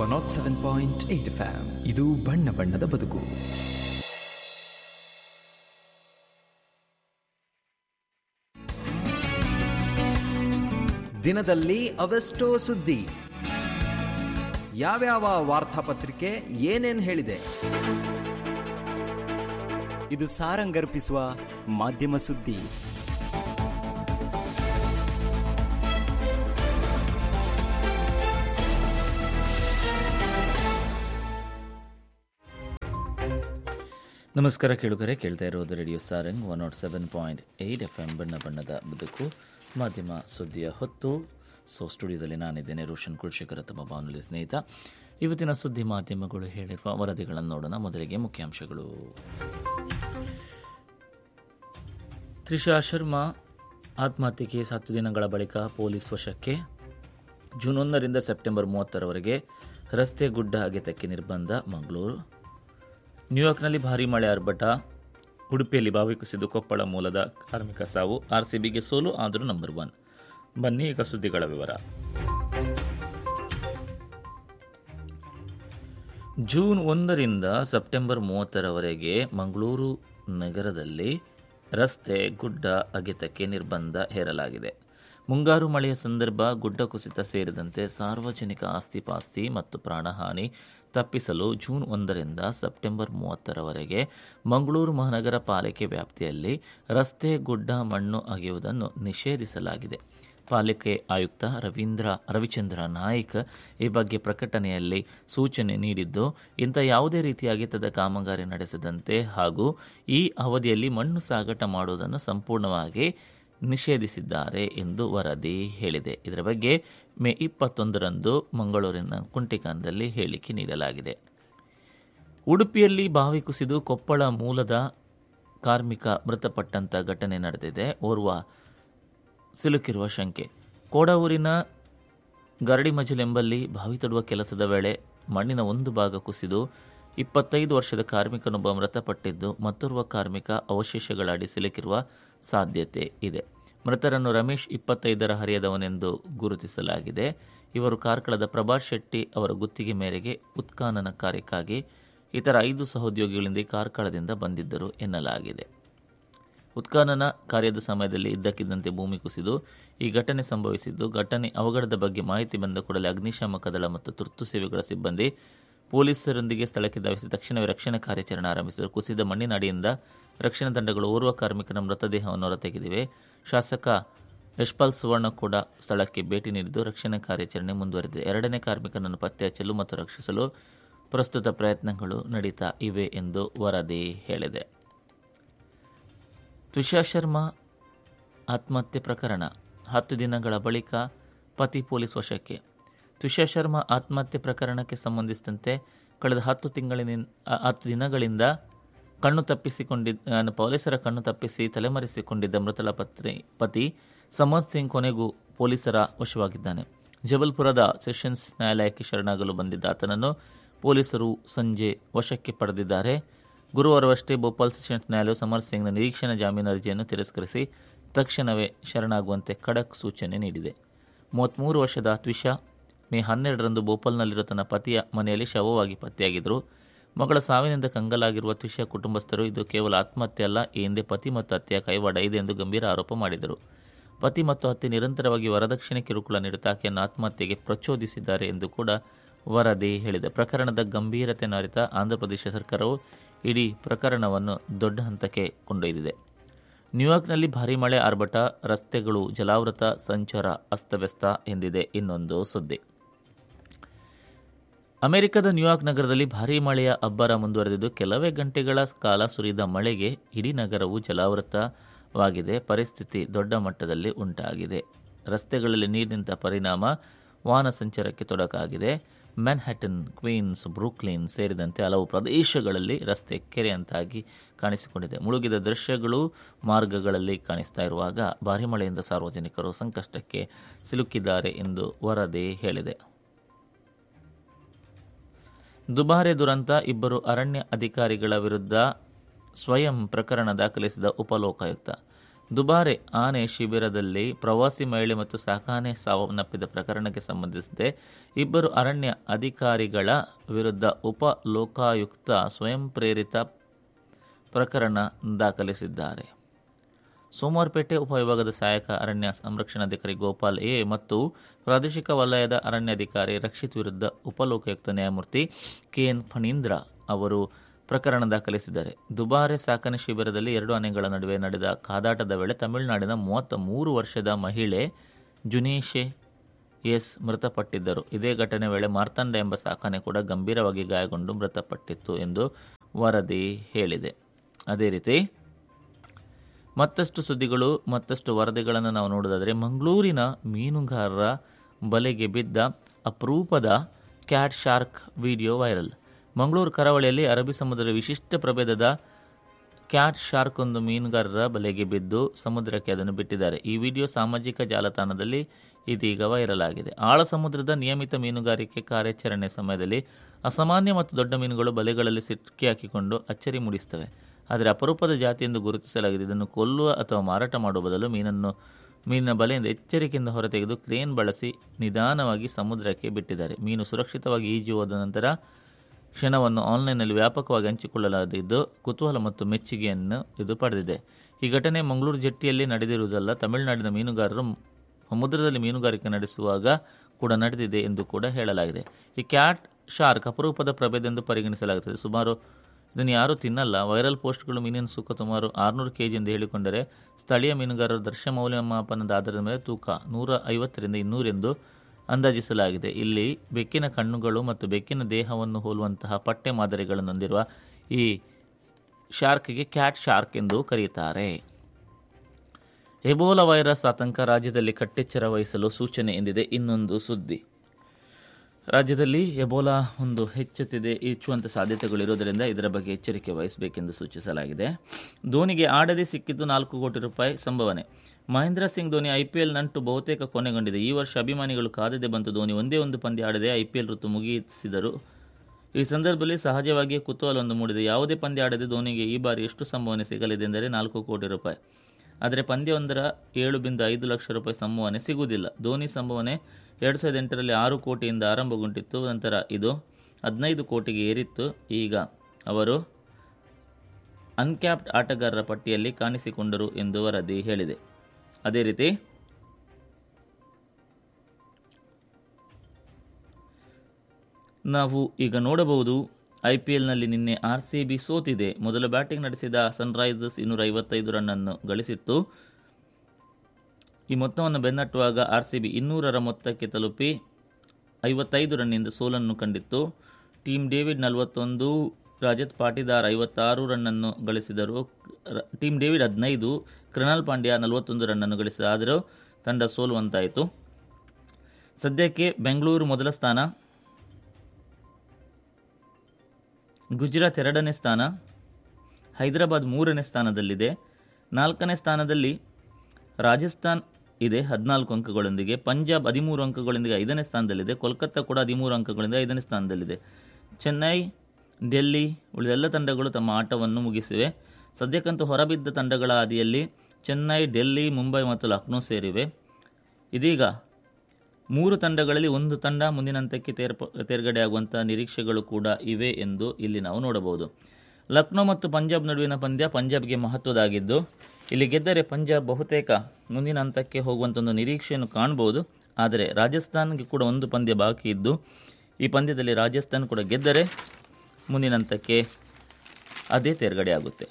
not seven point eight FM ಇದು ಬಣ್ಣ ಬಣ್ಣದ ಬದುಕು ದಿನದಲ್ಲಿ ಅವೆಷ್ಟೋ ಸುದ್ದಿ ಯಾವ್ಯಾವ ವಾರ್ತಾಪತ್ರಿಕೆ ಏನೇನ್ ಹೇಳಿದೆ ಇದು ಸಾರಂಗರ್ಪಿಸುವ ಮಾಧ್ಯಮ ಸುದ್ದಿ ನಮಸ್ಕಾರ ಕೇಳುಗರೆ ಕೇಳ್ತಾ ಇರೋದು radio Sarang one nought seven point eight F M ಬಣ್ಣ ಬಣ್ಣದ ಬದುಕು ಮಾಧ್ಯಮ ಸುದ್ದಿಯ ಹೊತ್ತು ಸೊ ಸ್ಟುಡಿಯೋದಲ್ಲಿ ನಾನಿದ್ದೇನೆ ರೋಷನ್ ಕುಲ್ಶೇಖರ ತಮ್ಮ ಬಾನುಲಿ ಸ್ನೇಹಿತ ಇವತ್ತಿನ ಸುದ್ದಿ ಮಾಧ್ಯಮಗಳು ಹೇಳಿರುವ ವರದಿಗಳನ್ನು ನೋಡೋಣ ಮೊದಲಿಗೆ ಮುಖ್ಯಾಂಶಗಳು ತ್ರಿಷಾ ಶರ್ಮಾ ಆತ್ಮಹತ್ಯೆ ಕೇಸ್ ಹತ್ತು ದಿನಗಳ ಬಳಿಕ ಪೊಲೀಸ್ ವಶಕ್ಕೆ ಜೂನ್ ಒಂದರಿಂದ ಸೆಪ್ಟೆಂಬರ್ ಮೂವತ್ತರವರೆಗೆ ರಸ್ತೆ ಗುಡ್ಡ ಅಗೆತಕ್ಕೆ ನಿರ್ಬಂಧ ಮಂಗಳೂರು ನ್ಯೂಯಾರ್ಕ್ನಲ್ಲಿ ಭಾರೀ ಮಳೆ ಆರ್ಭಟ ಉಡುಪಿಯಲ್ಲಿ ಬಾವಿ ಕುಸಿದು ಕೊಪ್ಪಳ ಮೂಲದ ಕಾರ್ಮಿಕ ಸಾವು ಆರ್ಸಿಬಿಗೆ ಸೋಲು ಆದರೂ ನಂಬರ್ ಒನ್ ಬನ್ನಿ ಈಗ ಸುದ್ದಿಗಳ ವಿವರ ಜೂನ್ ಒಂದರಿಂದ ಸೆಪ್ಟೆಂಬರ್ ಮೂವತ್ತರವರೆಗೆ ಮಂಗಳೂರು ನಗರದಲ್ಲಿ ರಸ್ತೆ ಗುಡ್ಡ ಅಗೆತಕ್ಕೆ ನಿರ್ಬಂಧ ಹೇರಲಾಗಿದೆ ಮುಂಗಾರು ಮಳೆಯ ಸಂದರ್ಭ ಗುಡ್ಡ ಕುಸಿತ ಸೇರಿದಂತೆ ಸಾರ್ವಜನಿಕ ಆಸ್ತಿಪಾಸ್ತಿ ಮತ್ತು ಪ್ರಾಣಹಾನಿ ತಪ್ಪಿಸಲು ಜೂನ್ ಒಂದರಿಂದ ಸೆಪ್ಟೆಂಬರ್ ಮೂವತ್ತರವರೆಗೆ ಮಂಗಳೂರು ಮಹಾನಗರ ಪಾಲಿಕೆ ವ್ಯಾಪ್ತಿಯಲ್ಲಿ ರಸ್ತೆ ಗುಡ್ಡ ಮಣ್ಣು ಅಗೆಯುವುದನ್ನು ನಿಷೇಧಿಸಲಾಗಿದೆ ಪಾಲಿಕೆ ಆಯುಕ್ತ ರವೀಂದ್ರ ರವಿಚಂದ್ರ ನಾಯ್ಕ್ ಈ ಬಗ್ಗೆ ಪ್ರಕಟಣೆಯಲ್ಲಿ ಸೂಚನೆ ನೀಡಿದ್ದು ಇಂಥ ಯಾವುದೇ ರೀತಿಯ ಅಗೆತದ ಕಾಮಗಾರಿ ನಡೆಸದಂತೆ ಹಾಗೂ ಈ ಅವಧಿಯಲ್ಲಿ ಮಣ್ಣು ಸಾಗಾಟ ಮಾಡುವುದನ್ನು ಸಂಪೂರ್ಣವಾಗಿ ನಿಷೇಧಿಸಿದ್ದಾರೆ ಎಂದು ವರದಿ ಹೇಳಿದೆ ಇದರ ಬಗ್ಗೆ ಮೇ ಇಪ್ಪತ್ತೊಂದರಂದು ಮಂಗಳೂರಿನ ಕುಂಟಿಕಾನದಲ್ಲಿ ಹೇಳಿಕೆ ನೀಡಲಾಗಿದೆ ಉಡುಪಿಯಲ್ಲಿ ಬಾವಿ ಕುಸಿದು ಕೊಪ್ಪಳ ಮೂಲದ ಕಾರ್ಮಿಕ ಮೃತಪಟ್ಟಂಥ ಘಟನೆ ನಡೆದಿದೆ ಓರ್ವ ಸಿಲುಕಿರುವ ಶಂಕೆ ಕೋಡಾವೂರಿನ ಗರಡಿಮಜಲೆಂಬಲ್ಲಿ ಬಾವಿ ತಡುವ ಕೆಲಸದ ವೇಳೆ ಮಣ್ಣಿನ ಒಂದು ಭಾಗ ಕುಸಿದು ಇಪ್ಪತ್ತೈದು ವರ್ಷದ ಕಾರ್ಮಿಕನೊಬ್ಬ ಮೃತಪಟ್ಟಿದ್ದು ಮತ್ತೋರ್ವ ಕಾರ್ಮಿಕ ಅವಶೇಷಗಳಡಿ ಸಿಲುಕಿರುವ ಸಾಧ್ಯತೆ ಇದೆ ಮೃತರನ್ನು ರಮೇಶ್ ಇಪ್ಪತ್ತೈದರ ಹರಿಯದವನೆಂದು ಗುರುತಿಸಲಾಗಿದೆ ಇವರು ಕಾರ್ಕಳದ ಪ್ರಭಾತ್ ಶೆಟ್ಟಿ ಅವರ ಗುತ್ತಿಗೆ ಮೇರೆಗೆ ಉತ್ಖನನ ಕಾರ್ಯಕ್ಕಾಗಿ ಇತರ ಐದು ಸಹೋದ್ಯೋಗಿಗಳಿಂದ ಕಾರ್ಕಳದಿಂದ ಬಂದಿದ್ದರು ಎನ್ನಲಾಗಿದೆ ಉತ್ಖನನ ಕಾರ್ಯದ ಸಮಯದಲ್ಲಿ ಇದ್ದಕ್ಕಿದ್ದಂತೆ ಭೂಮಿ ಕುಸಿದು ಈ ಘಟನೆ ಸಂಭವಿಸಿದ್ದು ಘಟನೆ ಅವಘಡದ ಬಗ್ಗೆ ಮಾಹಿತಿ ಬಂದ ಕೂಡಲೇ ಅಗ್ನಿಶಾಮಕ ದಳ ಮತ್ತು ತುರ್ತು ಸೇವೆಗಳ ಸಿಬ್ಬಂದಿ ಪೊಲೀಸರೊಂದಿಗೆ ಸ್ಥಳಕ್ಕೆ ಧಾವಿಸಿ ತಕ್ಷಣವೇ ರಕ್ಷಣಾ ಕಾರ್ಯಾಚರಣೆ ಆರಂಭಿಸಿದರು ಕುಸಿದ ಮಣ್ಣಿನ ಅಡಿಯಿಂದ ರಕ್ಷಣಾ ತಂಡಗಳು ಓರ್ವ ಕಾರ್ಮಿಕನ ಮೃತದೇಹವನ್ನು ಹೊರತೆಗೆದಿವೆ ಶಾಸಕ ಯಶ್ಪಾಲ್ ಸುವರ್ಣ ಕೂಡ ಸ್ಥಳಕ್ಕೆ ಭೇಟಿ ನೀಡಿದ್ದು ರಕ್ಷಣಾ ಕಾರ್ಯಾಚರಣೆ ಮುಂದುವರೆದಿದೆ ಎರಡನೇ ಕಾರ್ಮಿಕನನ್ನು ಪತ್ತೆ ಹಚ್ಚಲು ಮತ್ತು ರಕ್ಷಿಸಲು ಪ್ರಸ್ತುತ ಪ್ರಯತ್ನಗಳು ನಡೀತಾ ಇವೆ ಎಂದು ವರದಿ ಹೇಳಿದೆ ತುಷಾ ಶರ್ಮಾ ಆತ್ಮಹತ್ಯೆ ಪ್ರಕರಣ ಹತ್ತು ದಿನಗಳ ಬಳಿಕ ಪತಿ ಪೊಲೀಸ್ ವಶಕ್ಕೆ ತುಷಾ ಶರ್ಮಾ ಆತ್ಮಹತ್ಯೆ ಪ್ರಕರಣಕ್ಕೆ ಸಂಬಂಧಿಸಿದಂತೆ ಕಳೆದ ಹತ್ತು ತಿಂಗಳಿನಿಂದ ಹತ್ತು ದಿನಗಳಿಂದ ಕಣ್ಣು ತಪ್ಪಿಸಿಕೊಂಡಿದ್ದ ಪೊಲೀಸರ ಕಣ್ಣು ತಪ್ಪಿಸಿ ತಲೆಮರೆಸಿಕೊಂಡಿದ್ದ ಮೃತಳ ಪತ್ನಿ ಪತಿ ಸಮರ್ ಸಿಂಗ್ ಕೊನೆಗೂ ಪೊಲೀಸರ ವಶವಾಗಿದ್ದಾನೆ ಜಬಲ್ಪುರದ ಸೆಷನ್ಸ್ ನ್ಯಾಯಾಲಯಕ್ಕೆ ಶರಣಾಗಲು ಬಂದಿದ್ದ ಆತನನ್ನು ಪೊಲೀಸರು ಸಂಜೆ ವಶಕ್ಕೆ ಪಡೆದಿದ್ದಾರೆ ಗುರುವಾರವಷ್ಟೇ ಭೋಪಾಲ್ ಸೆಷನ್ಸ್ ನ್ಯಾಯಾಲಯವು ಸಮರ್ ಸಿಂಗ್ನ ನಿರೀಕ್ಷಣಾ ಜಾಮೀನು ಅರ್ಜಿಯನ್ನು ತಿರಸ್ಕರಿಸಿ ತಕ್ಷಣವೇ ಶರಣಾಗುವಂತೆ ಖಡಕ್ ಸೂಚನೆ ನೀಡಿದೆ ಮೂವತ್ತ್ಮೂರು ವರ್ಷದ ತ್ವಿಷಾ ಮೇ ಹನ್ನೆರಡರಂದು ಭೋಪಾಲ್ನಲ್ಲಿರುವ ತನ್ನ ಪತಿಯ ಮನೆಯಲ್ಲಿ ಶವವಾಗಿ ಪತ್ತೆಯಾಗಿದ್ದರು ಮಗಳ ಸಾವಿನಿಂದ ಕಂಗಲಾಗಿರುವ ತ್ವಿಷಾ ಕುಟುಂಬಸ್ಥರು ಇದು ಕೇವಲ ಆತ್ಮಹತ್ಯೆ ಅಲ್ಲ ಈ ಹಿಂದೆ ಪತಿ ಮತ್ತು ಅತ್ತೆಯ ಕೈವಾಡ ಇದೆ ಎಂದು ಗಂಭೀರ ಆರೋಪ ಮಾಡಿದರು ಪತಿ ಮತ್ತು ಅತ್ತೆ ನಿರಂತರವಾಗಿ ವರದಕ್ಷಿಣೆ ಕಿರುಕುಳ ನೀಡುತ್ತಾ ಆಕೆಯನ್ನು ಆತ್ಮಹತ್ಯೆಗೆ ಪ್ರಚೋದಿಸಿದ್ದಾರೆ ಎಂದು ಕೂಡ ವರದಿ ಹೇಳಿದೆ ಪ್ರಕರಣದ ಗಂಭೀರತೆ ಅರಿತ ಆಂಧ್ರಪ್ರದೇಶ ಸರ್ಕಾರವು ಇಡೀ ಪ್ರಕರಣವನ್ನು ದೊಡ್ಡ ಹಂತಕ್ಕೆ ಕೊಂಡೊಯ್ದಿದೆ ನ್ಯೂಯಾರ್ಕ್ನಲ್ಲಿ ಭಾರೀ ಮಳೆ ಆರ್ಭಟ ರಸ್ತೆಗಳು ಜಲಾವೃತ ಸಂಚಾರ ಅಸ್ತವ್ಯಸ್ತ ಎಂದಿದೆ ಇನ್ನೊಂದು ಸುದ್ದಿ ಅಮೆರಿಕದ ನ್ಯೂಯಾರ್ಕ್ ನಗರದಲ್ಲಿ ಭಾರೀ ಮಳೆಯ ಅಬ್ಬರ ಮುಂದುವರೆದಿದ್ದು ಕೆಲವೇ ಗಂಟೆಗಳ ಕಾಲ ಸುರಿದ ಮಳೆಗೆ ಇಡೀ ನಗರವು ಜಲಾವೃತವಾಗಿದೆ ಪರಿಸ್ಥಿತಿ ದೊಡ್ಡ ಮಟ್ಟದಲ್ಲಿ ಉಂಟಾಗಿದೆ ರಸ್ತೆಗಳಲ್ಲಿ ನೀರು ನಿಂತ ಪರಿಣಾಮ ವಾಹನ ಸಂಚಾರಕ್ಕೆ ತೊಡಕಾಗಿದೆ ಮ್ಯಾನ್ಹ್ಯಾಟನ್ ಕ್ವೀನ್ಸ್ ಬ್ರೂಕ್ಲಿನ್ ಸೇರಿದಂತೆ ಹಲವು ಪ್ರದೇಶಗಳಲ್ಲಿ ರಸ್ತೆ ಕೆರೆಯಂತಾಗಿ ಕಾಣಿಸಿಕೊಂಡಿದೆ ಮುಳುಗಿದ ದೃಶ್ಯಗಳು ಮಾರ್ಗಗಳಲ್ಲಿ ಕಾಣಿಸ್ತಾ ಇರುವಾಗ ಭಾರಿ ಮಳೆಯಿಂದ ಸಾರ್ವಜನಿಕರು ಸಂಕಷ್ಟಕ್ಕೆ ಸಿಲುಕಿದ್ದಾರೆ ಎಂದು ವರದಿ ಹೇಳಿದೆ ದುಬಾರೆ ದುರಂತ ಇಬ್ಬರು ಅರಣ್ಯ ಅಧಿಕಾರಿಗಳ ವಿರುದ್ಧ ಸ್ವಯಂ ಪ್ರಕರಣ ದಾಖಲಿಸಿದ ಉಪಲೋಕಾಯುಕ್ತ ದುಬಾರೆ ಆನೆ ಶಿಬಿರದಲ್ಲಿ ಪ್ರವಾಸಿ ಮಹಿಳೆ ಮತ್ತು ಸಾಕಾನೆ ಸಾವನ್ನಪ್ಪಿದ ಪ್ರಕರಣಕ್ಕೆ ಸಂಬಂಧಿಸಿದಂತೆ ಇಬ್ಬರು ಅರಣ್ಯ ಅಧಿಕಾರಿಗಳ ವಿರುದ್ಧ ಉಪ ಲೋಕಾಯುಕ್ತ ಸ್ವಯಂ ಪ್ರೇರಿತ ಪ್ರಕರಣ ದಾಖಲಿಸಿದ್ದಾರೆ ಸೋಮವಾರಪೇಟೆ ಉಪವಿಭಾಗದ ಸಹಾಯಕ ಅರಣ್ಯ ಸಂರಕ್ಷಣಾಧಿಕಾರಿ ಗೋಪಾಲ್ ಎ ಮತ್ತು ಪ್ರಾದೇಶಿಕ ವಲಯದ ಅರಣ್ಯಾಧಿಕಾರಿ ರಕ್ಷಿತ್ ವಿರುದ್ಧ ಉಪಲೋಕಾಯುಕ್ತ ನ್ಯಾಯಮೂರ್ತಿ ಕೆಎನ್ ಫಣೀಂದ್ರ ಅವರು ಪ್ರಕರಣ ದಾಖಲಿಸಿದ್ದಾರೆ ದುಬಾರೆ ಸಾಕಣೆ ಶಿಬಿರದಲ್ಲಿ ಎರಡು ಆನೆಗಳ ನಡುವೆ ನಡೆದ ಕಾದಾಟದ ವೇಳೆ ತಮಿಳುನಾಡಿನ ಮೂವತ್ತ ಮೂರು ವರ್ಷದ ಮಹಿಳೆ ಜುನೇಶೆ ಎಸ್ ಮೃತಪಟ್ಟಿದ್ದರು ಇದೇ ಘಟನೆ ವೇಳೆ ಮಾರ್ತಾಂಡ ಎಂಬ ಸಾಕಣೆ ಕೂಡ ಗಂಭೀರವಾಗಿ ಗಾಯಗೊಂಡು ಮೃತಪಟ್ಟಿತ್ತು ಎಂದು ವರದಿ ಹೇಳಿದೆ ಅದೇ ರೀತಿ ಮತ್ತಷ್ಟು ಸುದ್ದಿಗಳು ಮತ್ತಷ್ಟು ವರದಿಗಳನ್ನು ನಾವು ನೋಡೋದಾದರೆ ಮಂಗಳೂರಿನ ಮೀನುಗಾರರ ಬಲೆಗೆ ಬಿದ್ದ ಅಪರೂಪದ cat shark video viral Mangaluru ಕರಾವಳಿಯಲ್ಲಿ ಅರಬ್ಬಿ ಸಮುದ್ರದ ವಿಶಿಷ್ಟ ಪ್ರಭೇದದ ಕ್ಯಾಟ್ ಶಾರ್ಕ್ ಒಂದು ಮೀನುಗಾರರ ಬಲೆಗೆ ಬಿದ್ದು ಸಮುದ್ರಕ್ಕೆ ಅದನ್ನು ಬಿಟ್ಟಿದ್ದಾರೆ ಈ ವಿಡಿಯೋ ಸಾಮಾಜಿಕ ಜಾಲತಾಣದಲ್ಲಿ ಇದೀಗ ವೈರಲ್ ಆಗಿದೆ ಆಳ ಸಮುದ್ರದ ನಿಯಮಿತ ಮೀನುಗಾರಿಕೆ ಕಾರ್ಯಾಚರಣೆ ಸಮಯದಲ್ಲಿ ಅಸಾಮಾನ್ಯ ಮತ್ತು ದೊಡ್ಡ ಮೀನುಗಳು ಬಲೆಗಳಲ್ಲಿ ಸಿಕ್ಕಿ ಹಾಕಿಕೊಂಡು ಅಚ್ಚರಿ ಮೂಡಿಸ್ತವೆ ಆದರೆ ಅಪರೂಪದ ಜಾತಿ ಎಂದು ಗುರುತಿಸಲಾಗಿದೆ ಇದನ್ನು ಕೊಲ್ಲುವ ಅಥವಾ ಮಾರಾಟ ಮಾಡುವ ಬದಲು ಮೀನನ್ನು ಮೀನಿನ ಬಲೆಯಿಂದ ಎಚ್ಚರಿಕೆಯಿಂದ ಹೊರತೆಗೆದು ಕ್ರೇನ್ ಬಳಸಿ ನಿಧಾನವಾಗಿ ಸಮುದ್ರಕ್ಕೆ ಬಿಟ್ಟಿದ್ದಾರೆ ಮೀನು ಸುರಕ್ಷಿತವಾಗಿ ಈಜು ಹೋದ ನಂತರ ಕ್ಷಣವನ್ನು ಆನ್ಲೈನ್ನಲ್ಲಿ ವ್ಯಾಪಕವಾಗಿ ಹಂಚಿಕೊಳ್ಳಲಾಗಿದ್ದು ಕುತೂಹಲ ಮತ್ತು ಮೆಚ್ಚುಗೆಯನ್ನು ಇದು ಪಡೆದಿದೆ ಈ ಘಟನೆ ಮಂಗಳೂರು ಜೆಟ್ಟಿಯಲ್ಲಿ ನಡೆದಿರುವುದಲ್ಲ ತಮಿಳುನಾಡಿನ ಮೀನುಗಾರರು ಸಮುದ್ರದಲ್ಲಿ ಮೀನುಗಾರಿಕೆ ನಡೆಸುವಾಗ ಕೂಡ ನಡೆದಿದೆ ಎಂದು ಕೂಡ ಹೇಳಲಾಗಿದೆ ಈ ಕ್ಯಾಟ್ ಶಾರ್ಕ್ ಅಪರೂಪದ ಪ್ರಭೇದ ಎಂದು ಪರಿಗಣಿಸಲಾಗುತ್ತದೆ ಸುಮಾರು ಇದನ್ನು ಯಾರೂ ತಿನ್ನಲ್ಲ ವೈರಲ್ ಪೋಸ್ಟ್ಗಳು ಮೀನಿನ ತೂಕ ಸುಮಾರು ಆರುನೂರು ಕೆ ಜಿ ಎಂದು ಹೇಳಿಕೊಂಡರೆ ಸ್ಥಳೀಯ ಮೀನುಗಾರರ ದರ್ಶ ಮೌಲ್ಯಮಾಪನದ ಆಧಾರದ ಮೇಲೆ ತೂಕ ನೂರ ಐವತ್ತರಿಂದ ಇನ್ನೂರೆಂದು ಅಂದಾಜಿಸಲಾಗಿದೆ ಇಲ್ಲಿ ಬೆಕ್ಕಿನ ಕಣ್ಣುಗಳು ಮತ್ತು ಬೆಕ್ಕಿನ ದೇಹವನ್ನು ಹೋಲುವಂತಹ ಪಟ್ಟೆ ಮಾದರಿಗಳನ್ನು ಹೊಂದಿರುವ ಈ ಶಾರ್ಕ್ಗೆ ಕ್ಯಾಟ್ ಶಾರ್ಕ್ ಎಂದು ಕರೆಯುತ್ತಾರೆ ಎಬೋಲಾ ವೈರಸ್ ಆತಂಕ ರಾಜ್ಯದಲ್ಲಿ ಕಟ್ಟೆಚ್ಚರ ವಹಿಸಲು ಸೂಚನೆ ಎಂದಿದೆ ಇನ್ನೊಂದು ಸುದ್ದಿ ರಾಜ್ಯದಲ್ಲಿ ಎಬೋಲಾ ಒಂದು ಹೆಚ್ಚುತ್ತಿದೆ ಹೆಚ್ಚುವಂಥ ಸಾಧ್ಯತೆಗಳಿರುವುದರಿಂದ ಇದರ ಬಗ್ಗೆ ಎಚ್ಚರಿಕೆ ವಹಿಸಬೇಕೆಂದು ಸೂಚಿಸಲಾಗಿದೆ ಧೋನಿಗೆ ಆಡದೆ ಸಿಕ್ಕಿದ್ದು ನಾಲ್ಕು ಕೋಟಿ ರೂಪಾಯಿ ಸಂಭವನೆ ಮಹೇಂದ್ರ ಸಿಂಗ್ ಧೋನಿ ಐಪಿಎಲ್ ನಂಟು ಬಹುತೇಕ ಕೊನೆಗೊಂಡಿದೆ ಈ ವರ್ಷ ಅಭಿಮಾನಿಗಳು ಕಾದದೆ ಬಂತು ಧೋನಿ ಒಂದೇ ಒಂದು ಪಂದ್ಯ ಆಡದೆ ಐಪಿಎಲ್ ಋತು ಮುಗಿಸಿದರು ಈ ಸಂದರ್ಭದಲ್ಲಿ ಸಹಜವಾಗಿಯೇ ಕುತೂಹಲವೊಂದು ಮೂಡಿದೆ ಯಾವುದೇ ಪಂದ್ಯ ಆಡದೆ ಧೋನಿಗೆ ಈ ಬಾರಿ ಎಷ್ಟು ಸಂಭಾವನೆ ಸಿಗಲಿದೆ ಎಂದರೆ ನಾಲ್ಕು ಕೋಟಿ ರೂಪಾಯಿ ಆದರೆ ಪಂದ್ಯವೊಂದರ ಏಳು ಬಿಂದು ಐದು ಲಕ್ಷ ರೂಪಾಯಿ ಸಂಭಾವನೆ ಸಿಗುವುದಿಲ್ಲ ಧೋನಿ ಸಂಭಾವನೆ ಎರಡು ಸಾವಿರದ ಎಂಟರಲ್ಲಿ ಆರು ಕೋಟಿಯಿಂದ ಆರಂಭಗೊಂಡಿತ್ತು ನಂತರ ಇದು ಹದಿನೈದು ಕೋಟಿಗೆ ಏರಿತ್ತು ಈಗ ಅವರು ಅನ್ಕ್ಯಾಪ್ಡ್ ಆಟಗಾರರ ಪಟ್ಟಿಯಲ್ಲಿ ಕಾಣಿಸಿಕೊಂಡರು ಎಂದು ವರದಿ ಹೇಳಿದೆ ಅದೇ ರೀತಿ ನಾವು ಈಗ ನೋಡಬಹುದು ಐ ಪಿ ಎಲ್ನಲ್ಲಿ ನಿನ್ನೆ ಆರ್ ಸಿ ಬಿ ಸೋತಿದೆ ಮೊದಲು ಬ್ಯಾಟಿಂಗ್ ನಡೆಸಿದ ಸನ್ರೈಸರ್ಸ್ ಇನ್ನೂರ ಐವತ್ತೈದು ರನ್ನನ್ನು ಗಳಿಸಿತ್ತು ಈ ಮೊತ್ತವನ್ನು ಬೆನ್ನಟ್ಟುವಾಗ ಆರ್ ಸಿ ಬಿ ಇನ್ನೂರರ ಮೊತ್ತಕ್ಕೆ ತಲುಪಿ ಐವತ್ತೈದು ರನ್ನಿಂದ ಸೋಲನ್ನು ಕಂಡಿತ್ತು ಟೀಮ್ ಡೇವಿಡ್ ನಲವತ್ತೊಂದು ರಾಜತ್ ಪಾಟಿದಾರ್ ಐವತ್ತಾರು ರನ್ನನ್ನು ಗಳಿಸಿದರು ರ- ಟೀಮ್ ಡೇವಿಡ್ ಹದಿನೈದು ಕೃಣಾಲ್ ಪಾಂಡ್ಯ ನಲವತ್ತೊಂದು ರನ್ನನ್ನು ಗಳಿಸಿದ ಆದರೂ ತಂಡ ಸೋಲುವಂತಾಯಿತು ಸದ್ಯಕ್ಕೆ ಬೆಂಗಳೂರು ಮೊದಲ ಸ್ಥಾನ ಗುಜರಾತ್ ಎರಡನೇ ಸ್ಥಾನ ಹೈದರಾಬಾದ್ ಮೂರನೇ ಸ್ಥಾನದಲ್ಲಿದೆ ನಾಲ್ಕನೇ ಸ್ಥಾನದಲ್ಲಿ ರಾಜಸ್ಥಾನ್ ಇದೆ ಹದಿನಾಲ್ಕು ಅಂಕಗಳೊಂದಿಗೆ ಪಂಜಾಬ್ ಹದಿಮೂರು ಅಂಕಗಳೊಂದಿಗೆ ಐದನೇ ಸ್ಥಾನದಲ್ಲಿದೆ ಕೋಲ್ಕತ್ತಾ ಕೂಡ ಹದಿಮೂರು ಅಂಕಗಳಿಂದ ಐದನೇ ಸ್ಥಾನದಲ್ಲಿದೆ ಚೆನ್ನೈ ಡೆಲ್ಲಿ ಉಳಿದೆಲ್ಲ ತಂಡಗಳು ತಮ್ಮ ಆಟವನ್ನು ಮುಗಿಸಿವೆ ಸದ್ಯಕ್ಕಂತೂ ಹೊರಬಿದ್ದ ತಂಡಗಳ ಹಾದಿಯಲ್ಲಿ ಚೆನ್ನೈ ಡೆಲ್ಲಿ ಮುಂಬೈ ಮತ್ತು ಲಕ್ನೋ ಸೇರಿವೆ ಇದೀಗ ಮೂರು ತಂಡಗಳಲ್ಲಿ ಒಂದು ತಂಡ ಮುಂದಿನ ಹಂತಕ್ಕೆ ತೇರ್ಪ ತೇರ್ಗಡೆಯಾಗುವಂಥ ನಿರೀಕ್ಷೆಗಳು ಕೂಡ ಇವೆ ಎಂದು ಇಲ್ಲಿ ನಾವು ನೋಡಬಹುದು ಲಕ್ನೋ ಮತ್ತು ಪಂಜಾಬ್ ನಡುವಿನ ಪಂದ್ಯ ಪಂಜಾಬ್ಗೆ ಮಹತ್ವದಾಗಿದ್ದು ಇಲ್ಲಿ ಗೆದ್ದರೆ ಪಂಜಾಬ್ ಬಹುತೇಕ ಮುಂದಿನ ಹಂತಕ್ಕೆ ಹೋಗುವಂಥ ಒಂದು ನಿರೀಕ್ಷೆಯನ್ನು ಕಾಣಬಹುದು ಆದರೆ ರಾಜಸ್ಥಾನ್ಗೆ ಕೂಡ ಒಂದು ಪಂದ್ಯ ಬಾಕಿ ಇದ್ದು ಈ ಪಂದ್ಯದಲ್ಲಿ ರಾಜಸ್ಥಾನ್ ಕೂಡ ಗೆದ್ದರೆ ಮುಂದಿನ ಹಂತಕ್ಕೆ ಅದೇ ತೇರ್ಗಡೆಯಾಗುತ್ತೆ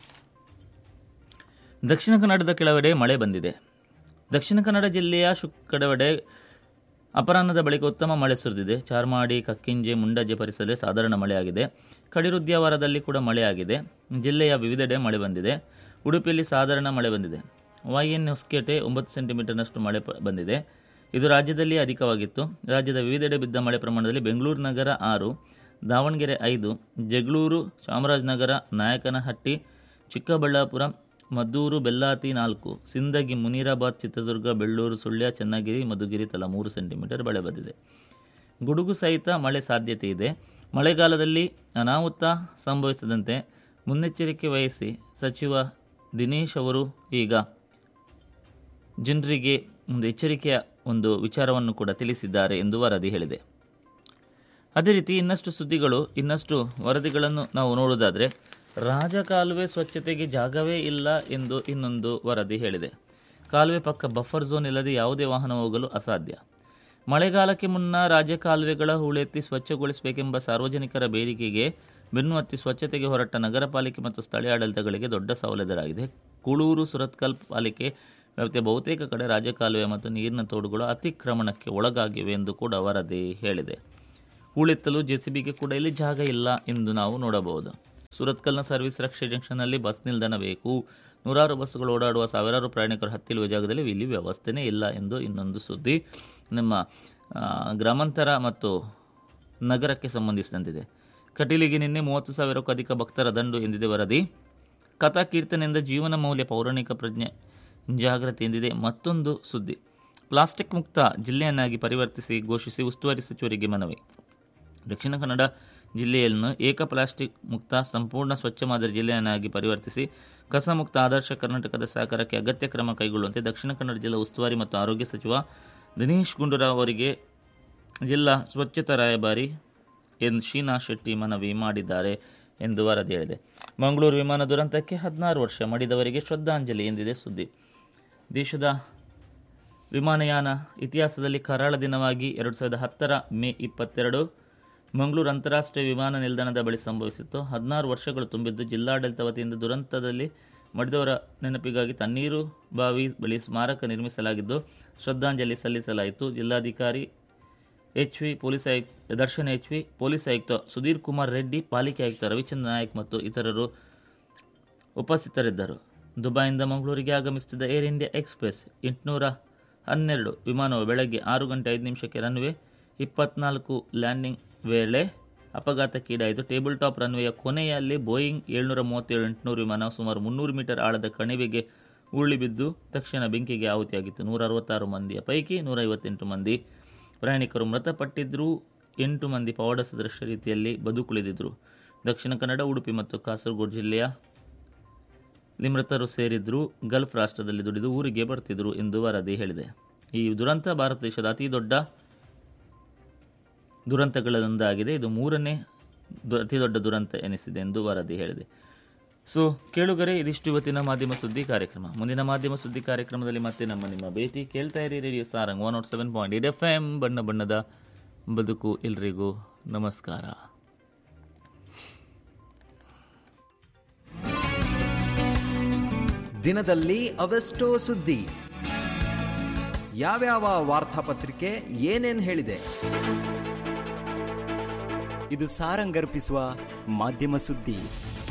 ದಕ್ಷಿಣ ಕನ್ನಡದ ಕೆಲವೆಡೆ ಮಳೆ ಬಂದಿದೆ ದಕ್ಷಿಣ ಕನ್ನಡ ಜಿಲ್ಲೆಯ ಶು ಕೆಲವೆಡೆ ಅಪರಾಹ್ನದ ಬಳಿಕ ಉತ್ತಮ ಮಳೆ ಸುರಿದಿದೆ ಚಾರ್ಮಾಡಿ ಕಕ್ಕಿಂಜೆ ಮುಂಡಜ್ಜೆ ಪರಿಸರದಲ್ಲಿ ಸಾಧಾರಣ ಮಳೆಯಾಗಿದೆ ಕಡಿರುದ್ಯಾವರದಲ್ಲಿ ಕೂಡ ಮಳೆಯಾಗಿದೆ ಜಿಲ್ಲೆಯ ವಿವಿಧೆಡೆ ಮಳೆ ಬಂದಿದೆ ಉಡುಪಿಯಲ್ಲಿ ಸಾಧಾರಣ ಮಳೆ ಬಂದಿದೆ ವಾಯಿನ್ ಹೊಸಕೇಟೆ ಒಂಬತ್ತು ಸೆಂಟಿಮೀಟರ್ನಷ್ಟು ಮಳೆ ಪ- ಬಂದಿದೆ ಇದು ರಾಜ್ಯದಲ್ಲಿ ಅಧಿಕವಾಗಿತ್ತು ರಾಜ್ಯದ ವಿವಿಧೆಡೆ ಬಿದ್ದ ಮಳೆ ಪ್ರಮಾಣದಲ್ಲಿ ಬೆಂಗಳೂರು ನಗರ ಆರು ದಾವಣಗೆರೆ ಐದು ಜಗಳೂರು ಚಾಮರಾಜನಗರ ನಾಯಕನಹಟ್ಟಿ ಚಿಕ್ಕಬಳ್ಳಾಪುರ ಮದ್ದೂರು ಬೆಲ್ಲಾತಿ ನಾಲ್ಕು ಸಿಂದಗಿ ಮುನೀರಾಬಾದ್ ಚಿತ್ರದುರ್ಗ ಬೆಳ್ಳೂರು ಸುಳ್ಯ ಚನ್ನಗಿರಿ ಮಧುಗಿರಿ ತಲಾ ಮೂರು ಸೆಂಟಿಮೀಟರ್ ಮಳೆ ಬಂದಿದೆ ಗುಡುಗು ಸಹಿತ ಮಳೆ ಸಾಧ್ಯತೆ ಇದೆ ಮಳೆಗಾಲದಲ್ಲಿ ಅನಾಹುತ ಸಂಭವಿಸದಂತೆ ಮುನ್ನೆಚ್ಚರಿಕೆ ವಹಿಸಿ ಸಚಿವ ದಿನೇಶ್ ಅವರು ಈಗ ಜನರಿಗೆ ಒಂದು ಎಚ್ಚರಿಕೆಯ ಒಂದು ವಿಚಾರವನ್ನು ಕೂಡ ತಿಳಿಸಿದ್ದಾರೆ ಎಂದು ವರದಿ ಹೇಳಿದೆ ಅದೇ ರೀತಿ ಇನ್ನಷ್ಟು ಸುದ್ದಿಗಳು ಇನ್ನಷ್ಟು ವರದಿಗಳನ್ನು ನಾವು ನೋಡುವುದಾದರೆ ರಾಜಕಾಲುವೆ ಸ್ವಚ್ಛತೆಗೆ ಜಾಗವೇ ಇಲ್ಲ ಎಂದು ಇನ್ನೊಂದು ವರದಿ ಹೇಳಿದೆ ಕಾಲುವೆ ಪಕ್ಕ ಬಫರ್ ಝೋನ್ ಇಲ್ಲದೆ ಯಾವುದೇ ವಾಹನ ಹೋಗಲು ಅಸಾಧ್ಯ ಮಳೆಗಾಲಕ್ಕೆ ಮುನ್ನ ರಾಜ್ಯ ಕಾಲುವೆಗಳ ಹೂಳೆತ್ತಿ ಸ್ವಚ್ಛಗೊಳಿಸಬೇಕೆಂಬ ಸಾರ್ವಜನಿಕರ ಬೇಡಿಕೆಗೆ ಬೆನ್ನು ಹತ್ತಿ ಸ್ವಚ್ಛತೆಗೆ ಹೊರಟ ನಗರ ಪಾಲಿಕೆ ಮತ್ತು ಸ್ಥಳೀಯ ಆಡಳಿತಗಳಿಗೆ ದೊಡ್ಡ ಸವಲತ್ತುಗಳಾಗಿದೆ ಕುಳೂರು ಸುರತ್ಕಲ್ ಪಾಲಿಕೆ ವ್ಯಾಪ್ತಿಯ ಬಹುತೇಕ ಕಡೆ ರಾಜ್ಯ ಕಾಲುವೆ ಮತ್ತು ನೀರಿನ ತೋಡುಗಳು ಅತಿಕ್ರಮಣಕ್ಕೆ ಒಳಗಾಗಿವೆ ಎಂದು ಕೂಡ ವರದಿ ಹೇಳಿದೆ ಹೂಳೆತ್ತಲು ಜೆಸಿಬಿಗೆ ಕೂಡ ಇಲ್ಲಿ ಜಾಗ ಇಲ್ಲ ಎಂದು ನಾವು ನೋಡಬಹುದು ಸುರತ್ಕಲ್ನ ಸರ್ವಿಸ್ ರಕ್ಷೆ ಜಂಕ್ಷನ್ನಲ್ಲಿ ಬಸ್ ನಿಲ್ದಾಣ ಬೇಕು ನೂರಾರು ಬಸ್ಸುಗಳು ಓಡಾಡುವ ಸಾವಿರಾರು ಪ್ರಯಾಣಿಕರು ಹತ್ತಿರುವ ಜಾಗದಲ್ಲಿ ಇಲ್ಲಿ ವ್ಯವಸ್ಥೆನೇ ಇಲ್ಲ ಎಂದು ಇನ್ನೊಂದು ಸುದ್ದಿ ನಮ್ಮ ಆ, ಗ್ರಾಮಾಂತರ ಮತ್ತು ನಗರಕ್ಕೆ ಸಂಬಂಧಿಸಿದಂತಿದೆ ಕಟೀಲಿಗೆ ನಿನ್ನೆ ಮೂವತ್ತು ಸಾವಿರಕ್ಕೂ ಅಧಿಕ ಭಕ್ತರ ದಂಡು ಎಂದಿದೆ ವರದಿ ಕಥಾ ಕೀರ್ತನೆಯಿಂದ ಜೀವನ ಮೌಲ್ಯ ಪೌರಾಣಿಕ ಪ್ರಜ್ಞೆ ಜಾಗೃತಿ ಎಂದಿದೆ ಮತ್ತೊಂದು ಸುದ್ದಿ ಪ್ಲಾಸ್ಟಿಕ್ ಮುಕ್ತ ಜಿಲ್ಲೆಯನ್ನಾಗಿ ಪರಿವರ್ತಿಸಿ ಘೋಷಿಸಿ ಉಸ್ತುವಾರಿ ಸಚಿವರಿಗೆ ಮನವಿ ದಕ್ಷಿಣ ಕನ್ನಡ ಜಿಲ್ಲೆಯನ್ನು ಏಕ ಪ್ಲಾಸ್ಟಿಕ್ ಮುಕ್ತ ಸಂಪೂರ್ಣ ಸ್ವಚ್ಛ ಮಾದರಿ ಜಿಲ್ಲೆಯನ್ನಾಗಿ ಪರಿವರ್ತಿಸಿ ಕಸ ಮುಕ್ತ ಆದರ್ಶ ಕರ್ನಾಟಕದ ಸಹಕಾರಕ್ಕೆ ಅಗತ್ಯ ಕ್ರಮ ಕೈಗೊಳ್ಳುವಂತೆ ದಕ್ಷಿಣ ಕನ್ನಡ ಜಿಲ್ಲಾ ಉಸ್ತುವಾರಿ ಮತ್ತು ಆರೋಗ್ಯ ಸಚಿವ ದಿನೇಶ್ ಗುಂಡೂರಾವ್ ಅವರಿಗೆ ಜಿಲ್ಲಾ ಸ್ವಚ್ಛತಾ ರಾಯಭಾರಿ ಎನ್ ಶೀನಾ ಶೆಟ್ಟಿ ಮನವಿ ಮಾಡಿದ್ದಾರೆ ಎಂದು ವರದಿ ಹೇಳಿದೆ ಮಂಗಳೂರು ವಿಮಾನ ದುರಂತಕ್ಕೆ ಹದಿನಾರು ವರ್ಷ ಮಡಿದವರಿಗೆ ಶ್ರದ್ಧಾಂಜಲಿ ಎಂದಿದೆ ಸುದ್ದಿ ದೇಶದ ವಿಮಾನಯಾನ ಇತಿಹಾಸದಲ್ಲಿ ಕರಾಳ ದಿನವಾಗಿ ಎರಡು ಸಾವಿರದ ಹತ್ತರ ಮೇ ಇಪ್ಪತ್ತೆರಡು ಮಂಗಳೂರು ಅಂತಾರಾಷ್ಟ್ರೀಯ ವಿಮಾನ ನಿಲ್ದಾಣದ ಬಳಿ ಸಂಭವಿಸಿತ್ತು ಹದಿನಾರು ವರ್ಷಗಳು ತುಂಬಿದ್ದು ಜಿಲ್ಲಾಡಳಿತ ವತಿಯಿಂದ ದುರಂತದಲ್ಲಿ ಮಡಿದವರ ನೆನಪಿಗಾಗಿ ತಣ್ಣೀರು ಬಾವಿ ಬಳಿ ಸ್ಮಾರಕ ನಿರ್ಮಿಸಲಾಗಿದ್ದು ಶ್ರದ್ಧಾಂಜಲಿ ಸಲ್ಲಿಸಲಾಯಿತು ಜಿಲ್ಲಾಧಿಕಾರಿ ಎಚ್ ವಿ ಪೊಲೀಸ್ ಆಯುಕ್ತ ದರ್ಶನ್ ಎಚ್ ವಿ ಪೊಲೀಸ್ ಆಯುಕ್ತ ಸುಧೀರ್ ಕುಮಾರ್ ರೆಡ್ಡಿ ಪಾಲಿಕೆ ಆಯುಕ್ತ ರವಿಚಂದ್ರ ನಾಯಕ್ ಮತ್ತು ಇತರರು ಉಪಸ್ಥಿತರಿದ್ದರು ದುಬೈಯಿಂದ ಮಂಗಳೂರಿಗೆ ಆಗಮಿಸುತ್ತಿದ್ದ ಏರ್ ಇಂಡಿಯಾ ಎಕ್ಸ್ಪ್ರೆಸ್ ಎಂಟುನೂರ ಹನ್ನೆರಡು ವಿಮಾನವು ಬೆಳಗ್ಗೆ ಆರು ಗಂಟೆ ಐದು ನಿಮಿಷಕ್ಕೆ ರನ್ವೇ ಇಪ್ಪತ್ನಾಲ್ಕು ಲ್ಯಾಂಡಿಂಗ್ ವೇಳೆ ಅಪಘಾತಕ್ಕೀಡಾಯಿತು ಟೇಬಲ್ ಟಾಪ್ ರನ್ವೇಯ ಕೊನೆಯಲ್ಲಿ ಬೋಯಿಂಗ್ ಏಳ್ನೂರ ಮೂವತ್ತೇಳು ಎಂಟುನೂರು ವಿಮಾನ ಸುಮಾರು ಮುನ್ನೂರು ಮೀಟರ್ ಆಳದ ಕಣಿವೆಗೆ ಉರುಳಿ ಬಿದ್ದು ತಕ್ಷಣ ಬೆಂಕಿಗೆ ಆಹುತಿಯಾಗಿತ್ತು ನೂರ ಅರವತ್ತಾರು ಮಂದಿಯ ಪೈಕಿ ನೂರ ಐವತ್ತೆಂಟು ಮಂದಿ ಪ್ರಯಾಣಿಕರು ಮೃತಪಟ್ಟಿದ್ದರೂ ಎಂಟು ಮಂದಿ ಪವಾಡ ಸದೃಶ ರೀತಿಯಲ್ಲಿ ಬದುಕುಳಿದಿದ್ದರು ದಕ್ಷಿಣ ಕನ್ನಡ ಉಡುಪಿ ಮತ್ತು ಕಾಸರಗೋಡು ಜಿಲ್ಲೆಯ ಮೃತರು ಸೇರಿದ್ರು ಗಲ್ಫ್ ರಾಷ್ಟ್ರದಲ್ಲಿ ದುಡಿದು ಊರಿಗೆ ಬರ್ತಿದ್ರು ಎಂದು ವರದಿ ಹೇಳಿದೆ ಈ ದುರಂತ ಭಾರತ ದೇಶದ ಅತಿ ದೊಡ್ಡ ದುರಂತಗಳಲ್ಲೊಂದಾಗಿದೆ ಇದು ಮೂರನೇ ದು- ಅತಿ ದೊಡ್ಡ ದುರಂತ ಎನಿಸಿದೆ ಎಂದು ವರದಿ ಹೇಳಿದೆ ಸೊ ಕೇಳುಗರೆ ಇದಿಷ್ಟು ಇವತ್ತಿನ ಮಾಧ್ಯಮ ಸುದ್ದಿ ಕಾರ್ಯಕ್ರಮ ಮುಂದಿನ ಮಾಧ್ಯಮ ಸುದ್ದಿ ಕಾರ್ಯಕ್ರಮದಲ್ಲಿ ಮತ್ತೆ ನಮ್ಮ ನಿಮ್ಮ ಭೇಟಿ ಕೇಳ್ತಾ ಇರಿ radio Sarang one nought seven point eight F M ಬಣ್ಣ ಬಣ್ಣದ ಬದುಕು ಎಲ್ರಿಗೂ ನಮಸ್ಕಾರ ದಿನದಲ್ಲಿ ಅವೆಷ್ಟೋ ಸುದ್ದಿ ಯಾವ್ಯಾವ ವಾರ್ತಾಪತ್ರಿಕೆ ಏನೇನ್ ಹೇಳಿದೆ ಇದು ಸಾರಂಗರ್ಪಿಸುವ ಮಾಧ್ಯಮ ಸುದ್ದಿ